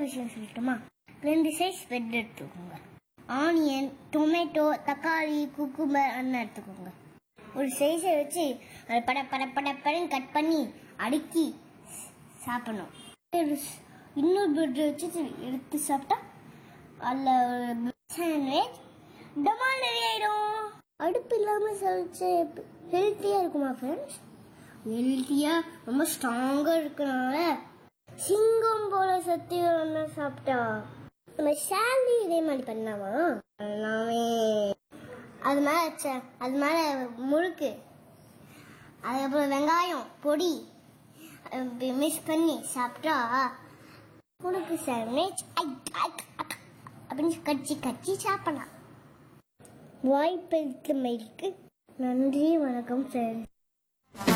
விஷயம் சொல்லட்டுமா ரெண்டு சைஸ் பிரெட் எடுத்துக்கோங்க ஆனியன் டொமேட்டோ தக்காளி குக்கும்பர் அண்ணன் எடுத்துக்கோங்க ஒரு சைஸை வச்சு அதை பட பட பட படன்னு கட் பண்ணி அடுக்கி சாப்பிடணும் ஒரு ஸ்- இன்னொரு பிரெட் வச்சு எடுத்து சாப்பிட்டா அதில் சாண்ட்விச் டமால் ரெடி ஆயிடும் அடுப்பு இல்லாமல் சமைச்ச ஹெல்த்தியாக இருக்குமா ஃப்ரெண்ட்ஸ் ஹெல்த்தியாக ரொம்ப ஸ்ட்ராங்காக இருக்கனால சிங்கம் போல சக்தி ஒன்று சாப்பிட்டா நம்ம ஷாலி இதே மாதிரி பண்ணலாமா எல்லாமே அது மேலே ச- அது மேலே முறுக்கு அதுக்கப்புறம் வெங்காயம் பொடி மிக்ஸ் பண்ணி சாப்பிட்டா முறுக்கு சாண்ட்விச் அப்படின்னு கச்சி கச்சி சாப்பிடலாம் வாய்ப்பளித்தமைக்கு நன்றி வணக்கம் சார்